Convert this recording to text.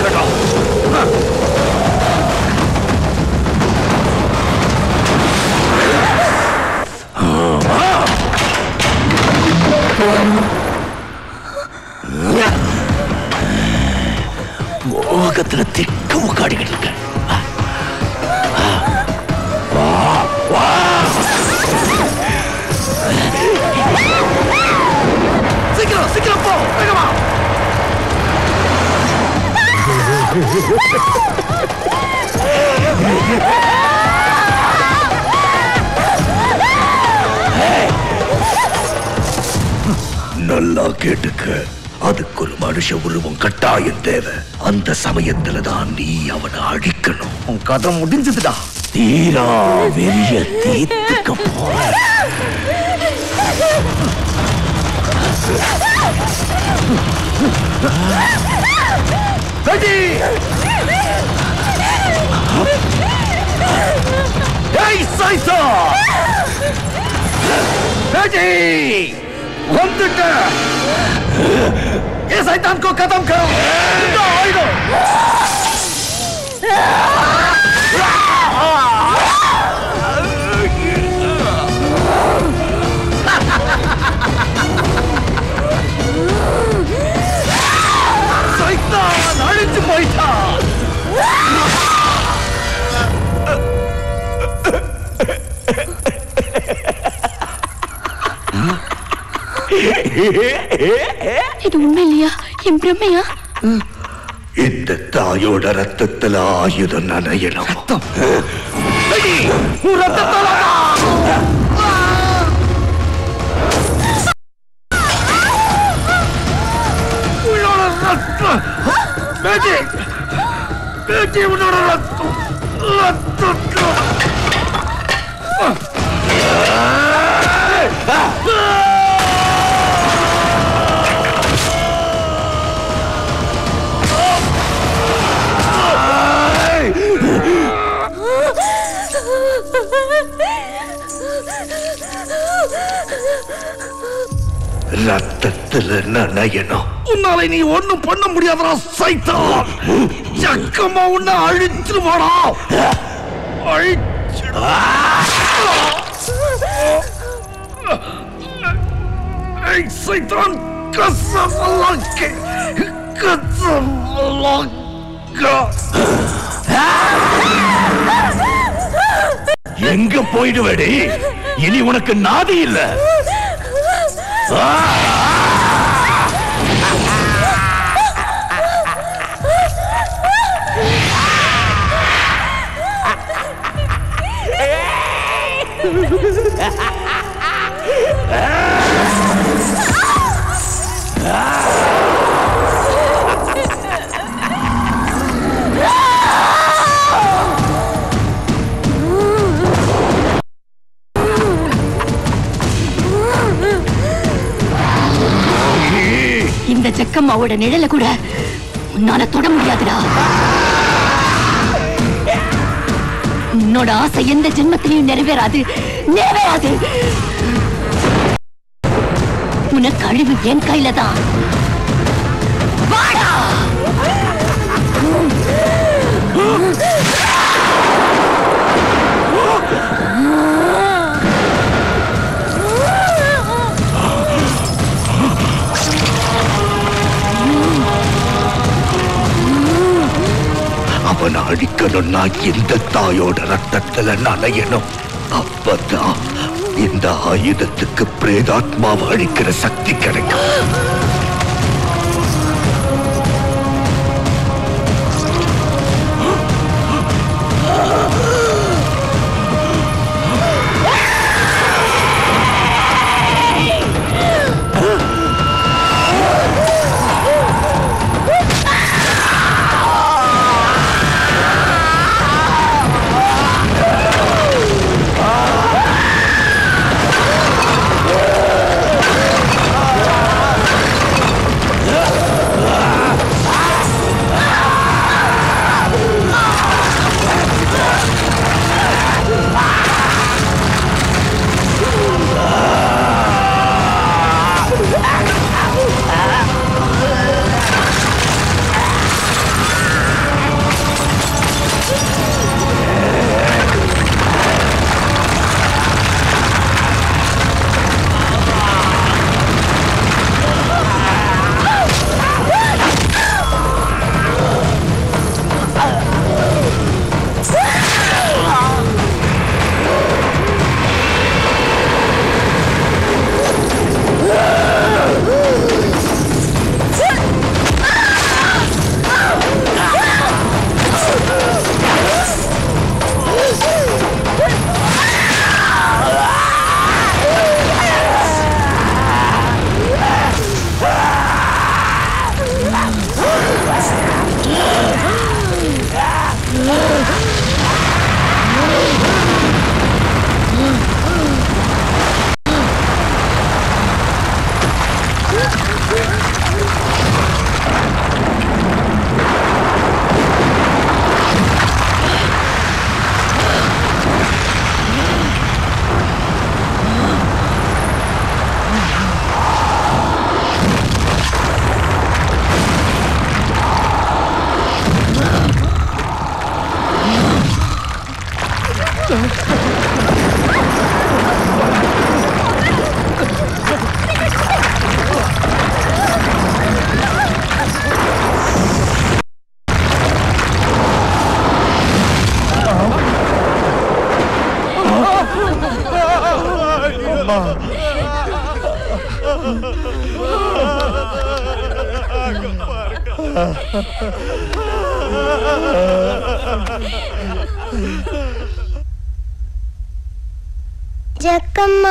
போங்கடா மோகத்துல திக்க முக்காடிக்கிட்டு இருக்க சீக்கிரம் சீக்கிரம் போ வேகமா நல்லா கேட்டுக்க அதுக்கு ஒரு மனுஷ உருவம் கட்டாயம் தேவை அந்த சமயத்துல தான் நீ அவனை அழிக்கணும் உன் கதை முடிஞ்சதுடா தீரா வெறிய தீர்த்துக்க போற ரெடி ஏய் சைசா ரெடி வந்துட்ட ये शैतान को खत्म करो इतना आइडो சைத்தான் அழிஞ்சு போயிட்டான் இது உண்மை இல்லையா என் பிரம்மையா இந்த தாயோட ரத்தத்துல ஆயுதம் நனையணும் உன் ரத்தத்தால உன்னோட ரத்தம் பேட்டி பேட்டி உன்னோட ரத்தம் ரத்தம் ரத்தத்துல நனையணும் உன்னால நீ ஒண்ணும் பண்ண முடியாதடா சைத்தான் சக்கமா உன்னை அழிச்சிருவாடா அழிச்சிடு ஏய், சைத்தான் கசமலாக்கே கசமலாக்கா எங்க போயிடுவடி இனி உனக்கு நாதி இல்ல இந்த ஜக்கம்மாவோட நிழல கூட உன்னால தொட முடியாதுடா உன்னோட ஆசை எந்த ஜென்மத்திலையும் நிறைவேறாது நிறைவேறாது உனக்கு அழிவு என் கையில தான் வாடா அவனை அழிக்கணும்னா இந்த தாயோட ரத்தத்துல நனையணும் அப்பதான் இந்த ஆயுதத்துக்கு பிரேதாத்மாவை அழிக்கிற சக்தி கிடைக்கும் ஆ ஜக்கம்மா